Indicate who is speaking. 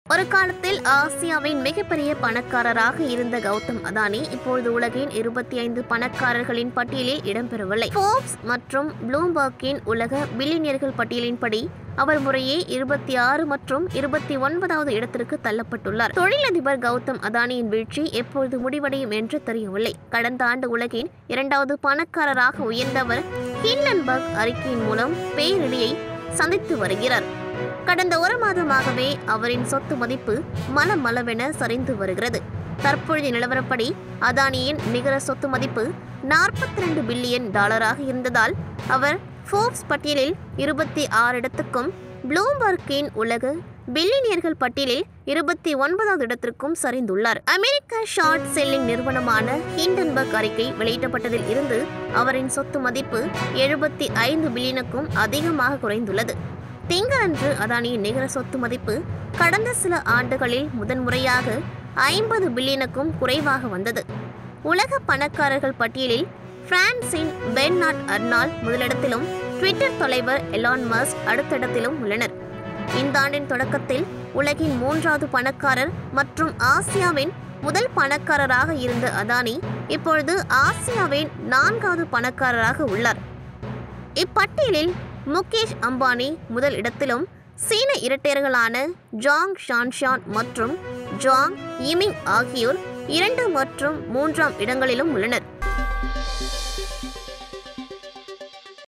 Speaker 1: ஒரு காலத்தில் ஆசியாவின் மிகப்பெரிய பணக்காரராக இருந்த கௌதம் அதானி இப்பொழுது உலகின் இருபத்தி ஐந்து பணக்காரர்களின் பட்டியலில் இடம்பெறவில்லை ஃபோர்ப்ஸ் மற்றும் ப்ளூம்பர்க்கின் உலக பில்லியனியர்கள் பட்டியலின்படி அவர் முறையே இருபத்தி ஆறு மற்றும் இருபத்தி ஒன்பதாவது இடத்திற்கு தள்ளப்பட்டுள்ளார் தொழிலதிபர் கௌதம் அதானியின் வீழ்ச்சி எப்பொழுது முடிவடையும் என்று தெரியவில்லை கடந்த ஆண்டு உலகின் இரண்டாவது பணக்காரராக உயர்ந்தவர் ஹிண்டன்பர்க் அறிக்கையின் மூலம் பேரிடியை சந்தித்து வருகிறார் கடந்த ஒரு மாதமாகவே அவரின் சொத்து மதிப்பு மலமளவென சரிந்து வருகிறது தற்பொழுதைய நிலவரப்படி அதானியின் நிகர சொத்து மதிப்பு நாற்பத்தி ரெண்டு பில்லியன் டாலராக இருந்ததால் அவர் ஃபோர்ப்ஸ் பட்டியலில் இருபத்தி ஆறு இடத்துக்கும் ப்ளூம்பர்க்கின் உலக பில்லியனியர்கள் பட்டியலில் இருபத்தி ஒன்பதாவது இடத்திற்கும் சரிந்துள்ளார் அமெரிக்க ஷார்ட் செல்லிங் நிறுவனமான ஹிண்டன்பர்க் அறிக்கை வெளியிடப்பட்டதில் இருந்து அவரின் சொத்து மதிப்பு எழுபத்தி ஐந்து பில்லியனுக்கும் அதிகமாக குறைந்துள்ளது திங்களன்று அதானியின் நிகர சொத்து மதிப்பு கடந்த சில ஆண்டுகளில் முதன்முறையாக ஐம்பது பில்லியனுக்கும் குறைவாக வந்தது உலக பணக்காரர்கள் பட்டியலில் பிரான்சின் பெர்னாட் அர்னால் முதலிடத்திலும் ட்விட்டர் தலைவர் எலான் மஸ்க் அடுத்த இடத்திலும் உள்ளனர் இந்த ஆண்டின் தொடக்கத்தில் உலகின் மூன்றாவது பணக்காரர் மற்றும் ஆசியாவின் முதல் பணக்காரராக இருந்த அதானி இப்பொழுது ஆசியாவின் நான்காவது பணக்காரராக உள்ளார் இப்பட்டியலில் முகேஷ் அம்பானி முதல் இடத்திலும் சீன இரட்டையர்களான ஜாங் ஷான்ஷான் மற்றும் ஜாங் இமிங் ஆகியோர் இரண்டு மற்றும் மூன்றாம் இடங்களிலும் உள்ளனர்